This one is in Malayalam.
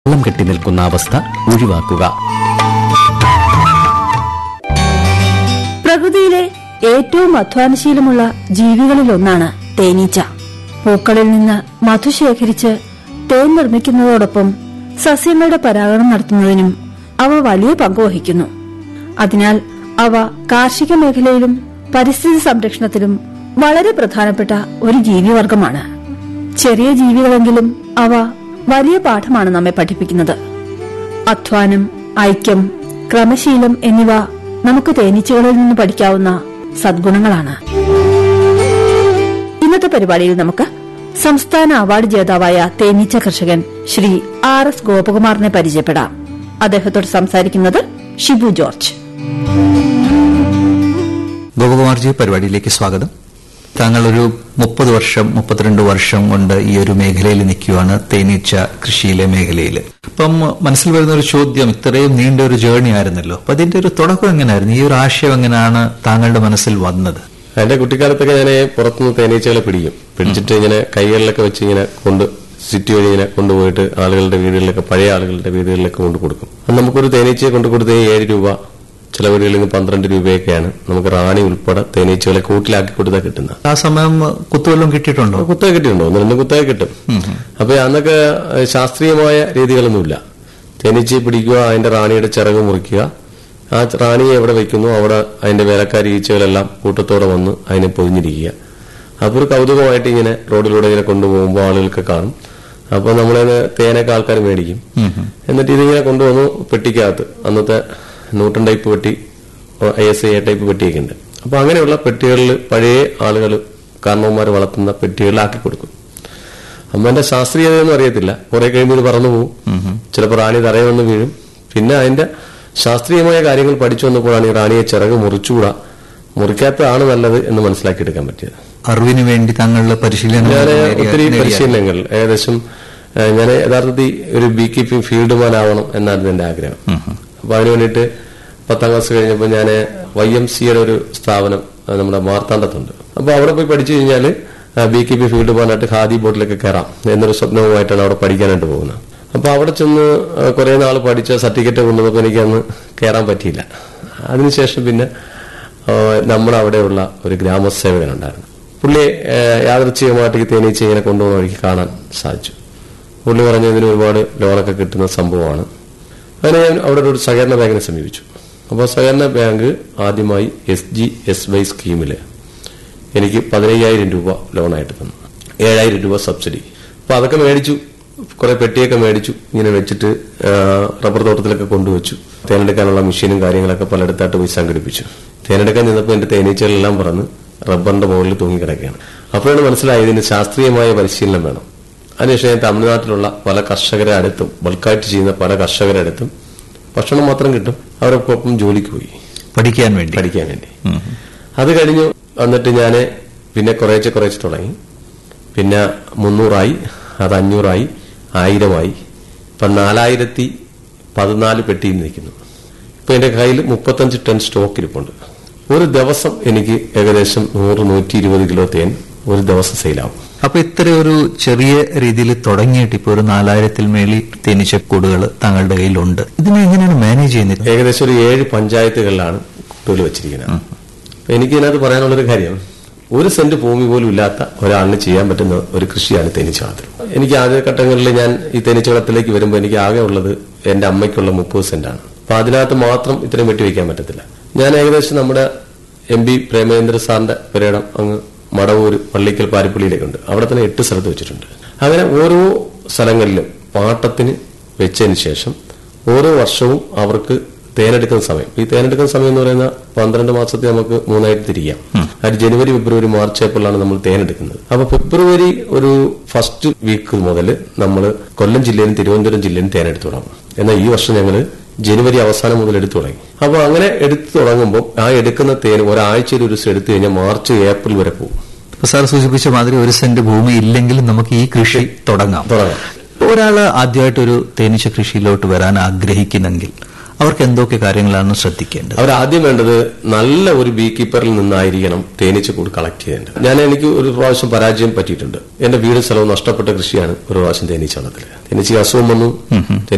വെള്ളം കെട്ടി നിൽക്കുന്ന അവസ്ഥ ഒഴിവാക്കുക പ്രകൃതിയിലെ ഏറ്റവും അധ്വാനശീലമുള്ള ജീവികളിലൊന്നാണ് തേനീച്ച പൂക്കളിൽ നിന്ന് മധു ശേഖരിച്ച് തേൻ നിർമ്മിക്കുന്നതോടൊപ്പം സസ്യങ്ങളുടെ പരാഗണം നടത്തുന്നതിനും അവ വലിയ പങ്ക് വഹിക്കുന്നു അതിനാൽ അവ കാർഷിക മേഖലയിലും പരിസ്ഥിതി സംരക്ഷണത്തിലും വളരെ പ്രധാനപ്പെട്ട ഒരു ജീവിവർഗമാണ് ചെറിയ ജീവികളെങ്കിലും അവ വലിയ പാഠമാണ് നമ്മെ പഠിപ്പിക്കുന്നത് അധ്വാനം ഐക്യം ക്രമശീലം എന്നിവ നമുക്ക് തേനീച്ചകളിൽ നിന്ന് പഠിക്കാവുന്ന സദ്ഗുണങ്ങളാണ് ഇന്നത്തെ പരിപാടിയിൽ നമുക്ക് സംസ്ഥാന അവാർഡ് ജേതാവായ തേനീച്ച കർഷകൻ ശ്രീ ആർ എസ് ഗോപകുമാറിനെ പരിചയപ്പെടാം അദ്ദേഹത്തോട് സംസാരിക്കുന്നത് ഷിബു ജോർജ് ഗോപകുമാർജി പരിപാടിയിലേക്ക് സ്വാഗതം താങ്കൾ ഒരു മുപ്പത് വർഷം മുപ്പത്തിരണ്ട് വർഷം കൊണ്ട് ഈ ഒരു മേഖലയിൽ നിൽക്കുകയാണ് തേനീച്ച കൃഷിയിലെ മേഖലയിൽ അപ്പം മനസ്സിൽ വരുന്ന ഒരു ചോദ്യം ഇത്രയും നീണ്ട ഒരു ജേർണി ആയിരുന്നല്ലോ അപ്പൊ അതിന്റെ ഒരു തുടക്കം എങ്ങനെയായിരുന്നു ഈ ഒരു ആശയം എങ്ങനെയാണ് താങ്കളുടെ മനസ്സിൽ വന്നത് എന്റെ കുട്ടിക്കാലത്തൊക്കെ ഞാൻ പുറത്തുനിന്ന് തേനീച്ചകളെ പിടിക്കും പിടിച്ചിട്ട് ഇങ്ങനെ കൈകളിലൊക്കെ വെച്ച് ഇങ്ങനെ കൊണ്ട് സിറ്റി വഴി ഇങ്ങനെ കൊണ്ടുപോയിട്ട് ആളുകളുടെ വീടുകളിലൊക്കെ പഴയ ആളുകളുടെ വീടുകളിലൊക്കെ കൊണ്ട് കൊടുക്കും അത് നമുക്കൊരു തേനീച്ചയെ കൊണ്ട് കൊടുത്ത് ഏഴ് രൂപ ചില വീടുകളിൽ നിന്ന് പന്ത്രണ്ട് രൂപയൊക്കെയാണ് നമുക്ക് റാണി ഉൾപ്പെടെ തേനീച്ചകളെ കൂട്ടിലാക്കി കൊടുത്താൽ കിട്ടുന്നത് ആ സമയം കുത്തുവല്ലം കിട്ടിയിട്ടുണ്ടോ കുത്തക കിട്ടിയിട്ടുണ്ടോ ഒന്ന് രണ്ട് കുത്തക കിട്ടും അപ്പൊ അന്നൊക്കെ ഏഹ്, ശാസ്ത്രീയമായ രീതികളൊന്നുമില്ല തേനീച്ചയെ പിടിക്കുക അതിന്റെ റാണിയുടെ ചിറക് മുറിക്കുക ആ റാണിയെ എവിടെ വെക്കുന്നു അവിടെ അതിന്റെ വേലക്കാരി ഈച്ചകളെല്ലാം കൂട്ടത്തോടെ വന്ന് അതിനെ പൊതിഞ്ഞിരിക്കുക അപ്പൊ ഒരു കൗതുകമായിട്ട് ഇങ്ങനെ റോഡിലൂടെ ഇങ്ങനെ കൊണ്ടുപോകുമ്പോൾ ആളുകൾക്ക് കാണും അപ്പൊ നമ്മളതിന് തേനൊക്കെ ആൾക്കാർ മേടിക്കും എന്നിട്ട് ഇതിങ്ങനെ കൊണ്ടുവന്നു പെട്ടിക്കകത്ത് അന്നത്തെ നൂട്ടൻ ടൈപ്പ് പെട്ടി ഐ എസ് ഐ ടൈപ്പ് പെട്ടിയൊക്കെ ഉണ്ട് അപ്പൊ അങ്ങനെയുള്ള പെട്ടികളിൽ പഴയ ആളുകൾ കാരണവന്മാർ വളർത്തുന്ന പെട്ടികളിലാക്കി കൊടുക്കും അമ്മന്റെ ശാസ്ത്രീയതയൊന്നും അറിയത്തില്ല കുറെ കഴിയുമ്പോൾ ഇത് പറന്നു പോകും ചിലപ്പോൾ റാണി തറയെ വന്ന് വീഴും പിന്നെ അതിന്റെ ശാസ്ത്രീയമായ കാര്യങ്ങൾ പഠിച്ചു വന്നപ്പോഴാണ് ഈ റാണിയെ ചിറക് മുറിച്ചുകൂടാ മുറിക്കാത്തതാണ് നല്ലത് എന്ന് മനസ്സിലാക്കിയെടുക്കാൻ പറ്റിയത് അറിവിന് വേണ്ടി താങ്കളുടെ പരിശീലനം ഞാൻ നേടിയ- ഒത്തിരി നേടിയ- പരിശീലനങ്ങൾ ഏകദേശം ഞാൻ യഥാർത്ഥത്തിൽ ഒരു ബീ കീപ്പിംഗ് ഫീൽഡ് മാൻ ആവണം എന്നായിരുന്നു എന്റെ ആഗ്രഹം അപ്പൊ അതിനു വേണ്ടിയിട്ട് പത്താം ക്ലാസ് കഴിഞ്ഞപ്പോൾ ഞാൻ വൈ എം സിയുടെ ഒരു സ്ഥാപനം അത് നമ്മുടെ മാർത്താണ്ഡത്തുണ്ട് അപ്പൊ അവിടെ പോയി പഠിച്ചു കഴിഞ്ഞാൽ ബീ കീപ്പിംഗ് ഫീൽഡ് മാനായിട്ട് ഖാദി ബോട്ടിലൊക്കെ കയറാം എന്നൊരു സ്വപ്നവുമായിട്ടാണ് അവിടെ പഠിക്കാനായിട്ട് പോകുന്നത് അപ്പൊ അവിടെ ചെന്ന് കുറെ നാൾ പഠിച്ച സർട്ടിഫിക്കറ്റ് കൊണ്ടുവന്നപ്പോൾ എനിക്ക് അന്ന് കയറാൻ പറ്റിയില്ല അതിനുശേഷം പിന്നെ ആ, നമ്മുടെ അവിടെയുള്ള ഒരു ഗ്രാമസേവകനുണ്ടായിരുന്നു പുള്ളിയെ ആ, യാദൃച്ഛികമായിട്ട് ഈ തേനീച്ച ഇങ്ങനെ കൊണ്ടുപോകുന്ന വഴിക്ക് കാണാൻ സാധിച്ചു പുള്ളി പറഞ്ഞു ഇതിന് ഒരുപാട് ലോണൊക്കെ കിട്ടുന്ന സംഭവമാണ് അങ്ങനെ ഞാൻ അവിടെ ഒരു സഹകരണ ബാങ്കിനെ സമീപിച്ചു അപ്പോൾ സഹകരണ ബാങ്ക് ആദ്യമായി എസ് ജി എസ് വൈ സ്കീമിൽ എനിക്ക് പതിനയ്യായിരം രൂപ ലോണായിട്ട് തന്നു ഏഴായിരം രൂപ സബ്സിഡി അപ്പോൾ അതൊക്കെ മേടിച്ചു കുറെ പെട്ടിയൊക്കെ മേടിച്ചു ഇങ്ങനെ വെച്ചിട്ട് ആ, റബ്ബർ തോട്ടത്തിലൊക്കെ കൊണ്ടുവച്ചു തേനെടുക്കാനുള്ള മെഷീനും കാര്യങ്ങളൊക്കെ പലയിടത്തായിട്ട് പോയി സംഘടിപ്പിച്ചു തേനെടുക്കാൻ നിന്നപ്പോൾ എന്റെ തേനീച്ചകളെല്ലാം പറന്ന് റബ്ബറിന്റെ മുകളിൽ തൂങ്ങിക്കിടക്കുകയാണ് അപ്പോഴാണ് മനസ്സിലായത് ഇതിന് ശാസ്ത്രീയമായ പരിശീലനം വേണം അതിനുശേഷം ഞാൻ തമിഴ്നാട്ടിലുള്ള പല കർഷകരെ അടുത്തും ബൾക്കായിട്ട് ചെയ്യുന്ന പല കർഷകരെ അടുത്തും ഭക്ഷണം മാത്രം കിട്ടും അവരൊപ്പം ജോലിക്ക് പോയി പഠിക്കാൻ വേണ്ടി പഠിക്കാൻ വേണ്ടി അത് കഴിഞ്ഞു വന്നിട്ട് ഞാൻ പിന്നെ കുറേശ്ശെ കുറേശ്ശെ തുടങ്ങി പിന്നെ മുന്നൂറായി അത് അഞ്ഞൂറായി ആയിരമായി ഇപ്പൊ നാലായിരത്തി പതിനാല് പെട്ടിയിൽ നിൽക്കുന്നു ഇപ്പൊ എന്റെ കയ്യിൽ മുപ്പത്തഞ്ച് ടൺ സ്റ്റോക്ക് ഇരിപ്പുണ്ട് ഒരു ദിവസം എനിക്ക് ഏകദേശം നൂറ് നൂറ്റി ഇരുപത് കിലോ തേൻ ഒരു ദിവസം സെയിലാവും അപ്പൊ ഇത്ര ഒരു ചെറിയ രീതിയിൽ തുടങ്ങിയിട്ട് ഇപ്പൊ ഒരു നാലായിരത്തിൽ മേളി തേനീച്ചക്കൂടുകൾ താങ്കളുടെ കയ്യിലുണ്ട് ഇതിനെ എങ്ങനെയാണ് മാനേജ് ചെയ്യുന്നത് ഏകദേശം ഒരു ഏഴ് പഞ്ചായത്തുകളിലാണ് കൂടുതൽ വെച്ചിരിക്കുന്നത് അപ്പൊ എനിക്ക് ഇതിനകത്ത് പറയാനുള്ളൊരു കാര്യം ഒരു സെന്റ് ഭൂമി പോലും ഇല്ലാത്ത ഒരാളിന് ചെയ്യാൻ പറ്റുന്ന ഒരു കൃഷിയാണ് തേനീച്ച വളർത്തൽ എനിക്ക് ആദ്യഘട്ടങ്ങളിൽ ഞാൻ ഈ തേനീച്ച വളർത്തലേക്ക് വരുമ്പോൾ എനിക്ക് ആകെ ഉള്ളത് എന്റെ അമ്മയ്ക്കുള്ള മുപ്പത് സെന്റാണ് അപ്പൊ അതിനകത്ത് മാത്രം ഇത്രയും വെട്ടിവെക്കാൻ പറ്റത്തില്ല ഞാൻ ഏകദേശം നമ്മുടെ എം പി പ്രേമേന്ദ്ര സാറിന്റെ പുരയിടം അങ്ങ് മടവൂര് പള്ളിക്കൽ പാരിപ്പള്ളിയിലേക്ക് ഉണ്ട് അവിടെ തന്നെ എട്ട് സ്ഥലത്ത് വെച്ചിട്ടുണ്ട് അങ്ങനെ ഓരോ സ്ഥലങ്ങളിലും പാട്ടത്തിന് വെച്ചതിന് ശേഷം ഓരോ വർഷവും അവർക്ക് തേനെടുക്കുന്ന സമയം ഈ തേനെടുക്കുന്ന സമയം എന്ന് പറയുന്ന പന്ത്രണ്ട് മാസത്തെ നമുക്ക് മൂന്നായിട്ട് തിരിക്കാം അത് ജനുവരി ഫെബ്രുവരി മാർച്ച് ഏപ്രിലാണ് നമ്മൾ തേനെടുക്കുന്നത് അപ്പൊ ഫെബ്രുവരി ഒരു ഫസ്റ്റ് വീക്ക് മുതൽ നമ്മൾ കൊല്ലം ജില്ലയിലും തിരുവനന്തപുരം ജില്ലയിലും തേനെടുത്തു തുടങ്ങും എന്നാൽ ഈ വർഷം ഞങ്ങൾ ജനുവരി അവസാനം മുതൽ എടുത്തു തുടങ്ങി അപ്പൊ അങ്ങനെ എടുത്തു തുടങ്ങുമ്പോൾ ആ എടുക്കുന്ന തേൻ ഒരാഴ്ചയിൽ ഒരു ദിവസം എടുത്തു കഴിഞ്ഞാൽ മാർച്ച് ഏപ്രിൽ വരെ പോകും ഇപ്പൊ സാർ സൂചിപ്പിച്ച മാതിരി ഒരു സെന്റ് ഭൂമി ഇല്ലെങ്കിലും നമുക്ക് ഈ കൃഷി തുടങ്ങാം തുടങ്ങാം ഒരാള് ആദ്യമായിട്ടൊരു തേനീച്ച കൃഷിയിലോട്ട് വരാൻ ആഗ്രഹിക്കുന്നെങ്കിൽ അവർക്ക് എന്തൊക്കെ കാര്യങ്ങളാണ് ശ്രദ്ധിക്കേണ്ടത് അവർ ആദ്യം വേണ്ടത് നല്ല ഒരു ബീ കീപ്പറിൽ നിന്നായിരിക്കണം തേനീച്ച കൂട് കളക്ട് ചെയ്യേണ്ടത് ഞാൻ എനിക്ക് ഒരു പ്രാവശ്യം പരാജയം പറ്റിയിട്ടുണ്ട് എന്റെ വീട് സ്ഥലവും നഷ്ടപ്പെട്ട കൃഷിയാണ് ഒരു പ്രാവശ്യം തേനീച്ച വളർത്തൽ തേനീച്ചയ്ക്ക് അസുഖം വന്നു